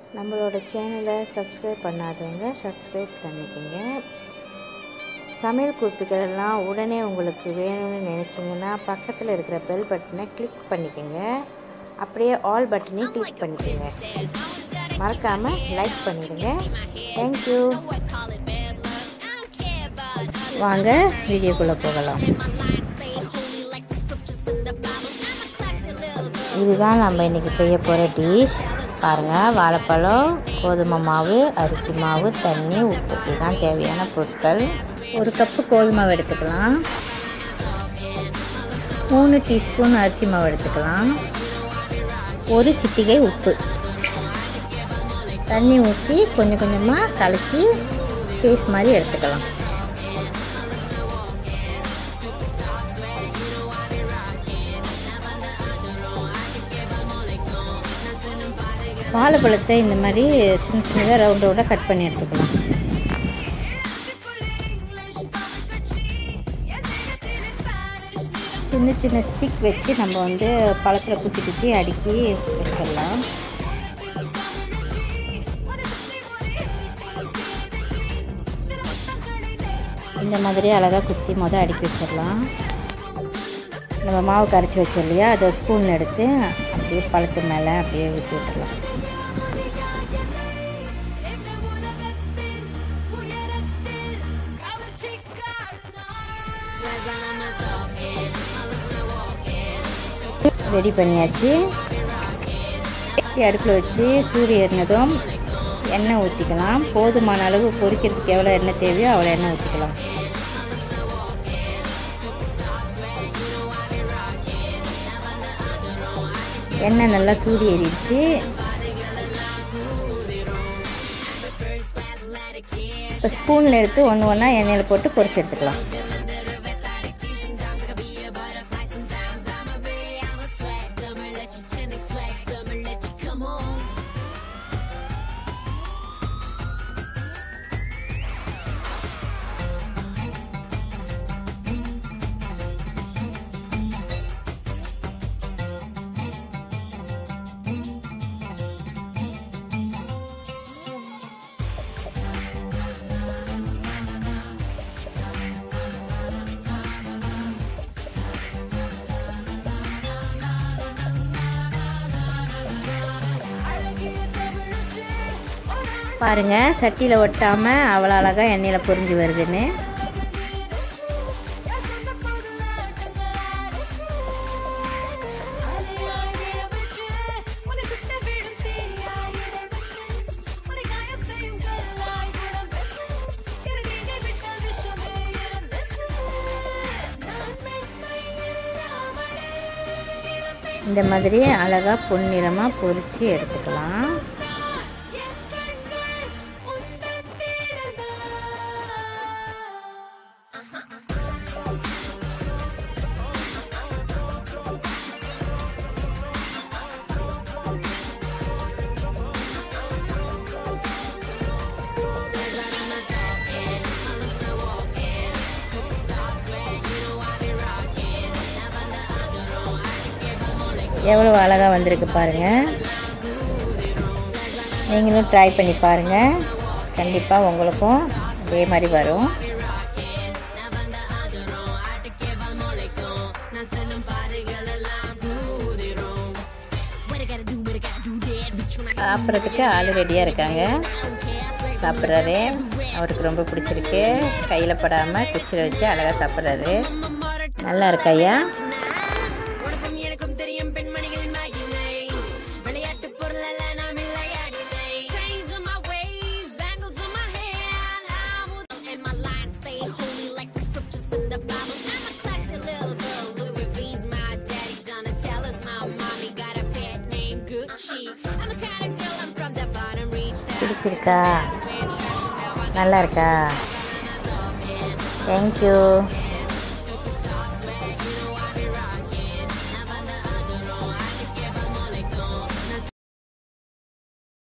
நம்மளோட சேனலை சப்ஸ்கிரைப் பண்ணாதவங்க சப்ஸ்கிரைப் பண்ணிக்கோங்க சமையல் குறிப்புகள் எல்லாம் உடனே உங்களுக்கு வேணும்னு நினச்சிங்கன்னா பக்கத்தில் இருக்கிற பெல் பட்டனை கிளிக் பண்ணிக்கோங்க அப்படியே ஆல் பட்டனையும் கிளிக் பண்ணிக்கோங்க மறக்காமல் லைக் பண்ணிடுங்க தேங்க்யூ வாங்க வீடியோக்குள்ளே போகலாம் இதுதான் நம்ம இன்றைக்கி செய்ய போகிற டிஷ் பாருங்கள் வாழைப்பழம் கோதுமை மாவு அரிசி மாவு தண்ணி உப்பு இதுதான் தேவையான பொருட்கள் ஒரு கப்பு கோதுமை மாவு எடுத்துக்கலாம் மூணு டீஸ்பூன் அரிசி மாவு எடுத்துக்கலாம் ஒரு சிட்டிகை உப்பு தண்ணி ஊற்றி கொஞ்சம் கொஞ்சமாக கலக்கி பேஸ்ட் மாதிரி எடுத்துக்கலாம் வாழைப்பழத்தை இந்த மாதிரி சின்ன சின்னதாக ரவுண்ட் ரவுண்டாக கட் பண்ணி எடுத்துக்கலாம் சின்ன சின்ன ஸ்டிக் வச்சு நம்ம வந்து பழத்தில் குத்தி குத்தி அடுக்கி வச்சிடலாம் இந்த மாதிரி அழகாக குத்தி மொதல் அடுக்கி வச்சிடலாம் நம்ம மாவு கரைச்சி வச்சோம் இல்லையா அதை ஸ்பூன் எடுத்து அப்படியே பழத்து மேலே அப்படியே ஊற்றி விட்டுடலாம் ரெடி பண்ணியாச்சு அடுப்பில் வச்சு சூடு ஏறினதும் எண்ணெய் ஊற்றிக்கலாம் போதுமான அளவு பொரிக்கிறதுக்கு எவ்வளோ எண்ணெய் தேவையோ அவ்வளோ எண்ணெய் ஊற்றிக்கலாம் எண்ணெய் நல்லா சூடு ஏறிடுச்சு இப்போ ஸ்பூனில் எடுத்து ஒன்று ஒன்றா எண்ணெயில் போட்டு பொரிச்சு எடுத்துக்கலாம் பாருங்க சட்டியில் ஒட்டாமல் அவ்வளோ அழகாக எண்ணெயில் பொரிஞ்சு வருதுன்னு இந்த மாதிரி அழகாக பொன்னிறமாக பொரித்து எடுத்துக்கலாம் எவ்வளோ அழகாக வந்திருக்கு பாருங்கள் நீங்களும் ட்ரை பண்ணி பாருங்கள் கண்டிப்பாக உங்களுக்கும் இதே மாதிரி வரும் சாப்பிட்றதுக்கு ஆள் ரெடியாக இருக்காங்க சாப்பிட்றாரு அவருக்கு ரொம்ப பிடிச்சிருக்கு கையில் படாமல் குச்சியில் வச்சு அழகாக சாப்பிட்றாரு நல்லா இருக்கா ஐயா உனக்கும் எனக்கும் தெரியும் பெண்மணிகளின் மகிமை விளையாட்டு பொருள் அல்ல நாம் விளையாடினை chains on my waist bangles on my hand I'm with and my lines stay holy like the scriptures in the Bible I'm a classy little girl Louis V's my daddy Donatella's my mommy got a pet named Gucci I'm a kind of girl I'm from the bottom reach down பிடிச்சிருக்கா நல்லா இருக்கா thank you